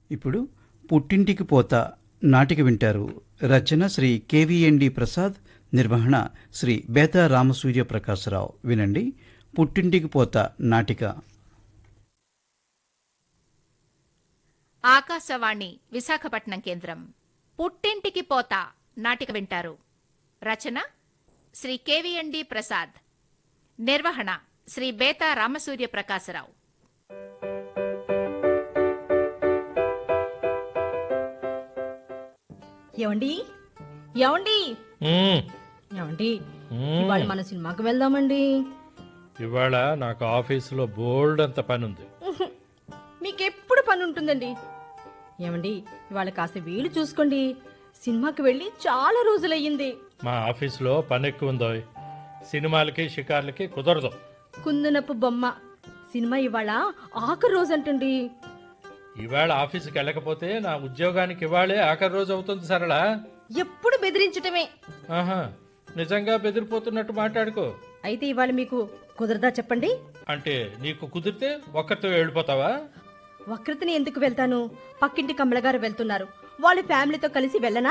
ఇప్పుడు పుట్టింటికి పోత నాటిక వింటారు రచన శ్రీ కెవిఎన్డి ప్రసాద్ నిర్వహణ శ్రీ బేతా రామసూర్య ప్రకాశరావు వినండి పుట్టింటికి పోత నాటిక ఆకాశవాణి విశాఖపట్నం కేంద్రం పుట్టింటికి పోత నాటిక వింటారు రచన శ్రీ కెవిఎన్డి ప్రసాద్ నిర్వహణ శ్రీ బేతా రామసూర్య ప్రకాశరావు ఏమండి ఏమండి మ్మ్. ఏమండి మ్మ్. ఇవాళ మన సినిమాకి వెళ్దామండి ఇవాళ నాకు ఆఫీసులో బోల్డ్ అంత పని ఉంది మీకెప్పుడు పని ఉంటుందండి ఏమండి ఇవాళ కాస్త వీలు చూసుకోండి సినిమాకి వెళ్ళి చాలా రోజులయ్యింది మా ఆఫీసులో పని ఎక్కువ ఉందో సినిమాలకి షికార్లకి కుదరదు కుందనపు బొమ్మ సినిమా ఇవాళ ఆఖరి రోజు అంటండి ఇవాళ ఆఫీసుకి వెళ్ళకపోతే నా ఉద్యోగానికి ఇవాళే ఆఖరి రోజు అవుతుంది సరళ ఎప్పుడు బెదిరించటమే ఆహా నిజంగా బెదిరిపోతున్నట్టు మాట్లాడుకో అయితే ఇవాళ మీకు కుదరదా చెప్పండి అంటే నీకు కుదిరితే ఒక్కరితో వెళ్ళిపోతావా వక్రతని ఎందుకు వెళ్తాను పక్కింటి కమలగారు వెళ్తున్నారు వాళ్ళ ఫ్యామిలీతో కలిసి వెళ్ళనా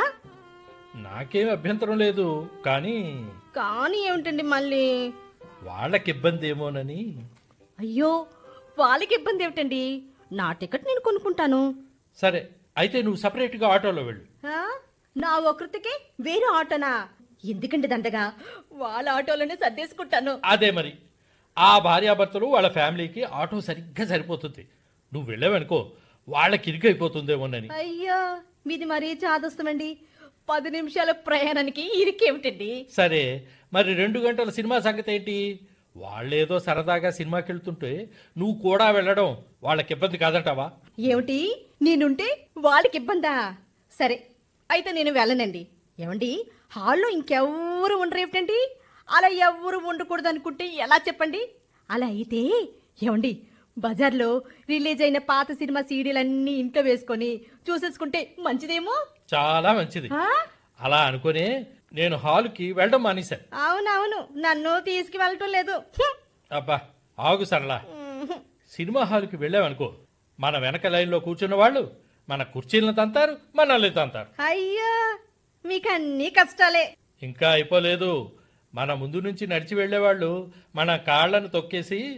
నాకేం అభ్యంతరం లేదు కానీ కానీ ఏమిటండి మళ్ళీ వాళ్ళకి ఇబ్బంది ఏమోనని అయ్యో వాళ్ళకి ఇబ్బంది ఏమిటండి నా టికెట్ నేను కొనుక్కుంటాను సరే అయితే నువ్వు సపరేట్గా ఆటోలో వెళ్ళు ఆ? నా ఒకృతికి వేరే ఆటోనా ఎందుకండి దండగా వాళ్ళ ఆటోలోనే సర్దేసుకుంటాను అదే మరి ఆ భార్యాభర్తలు వాళ్ళ ఫ్యామిలీకి ఆటో సరిగ్గా సరిపోతుంది నువ్వు వెళ్ళావనుకో వాళ్ళకి ఇరుకైపోతుందేమోనని అయ్యో మీది మరీ చాదస్తమండి పది నిమిషాల ప్రయాణానికి ఇరికేమిటండి సరే మరి రెండు గంటల సినిమా సంగతి ఏంటి వాళ్ళేదో సరదాగా సినిమాకి వెళ్తుంటే నువ్వు కూడా వెళ్ళడం వాళ్ళకి ఇబ్బంది కాదంటావా ఏమిటి నేనుంటే వాళ్ళకి ఇబ్బందా సరే అయితే నేను వెళ్ళనండి ఏమండి హాల్లో ఇంకెవ్వరు ఉండరు ఏమిటండి అలా ఎవ్వరు ఉండకూడదు అనుకుంటే ఎలా చెప్పండి అలా అయితే ఏమండి బజార్లో రిలీజ్ అయిన పాత సినిమా సీడీలన్నీ ఇంట్లో వేసుకొని చూసేసుకుంటే మంచిదేమో చాలా మంచిది ఆ? అలా అనుకునే నేను హాల్కి వెళ్ళడం మానేశాను అవునవును నన్ను తీసుకువెళ్ళటం లేదు హ్మ్. అబ్బా ఆగు సరళ హ్మ్. సినిమా హాల్కి వెళ్ళావనుకో మన వెనక లైన్లో కూర్చున్న వాళ్ళు మన కుర్చీలను తంతారు మనల్ని తంతారు అయ్యో మీకు అన్ని కష్టాలే ఇంకా అయిపోలేదు మన ముందు నుంచి నడిచి వెళ్ళేవాళ్ళు మన కాళ్ళను తొక్కేసి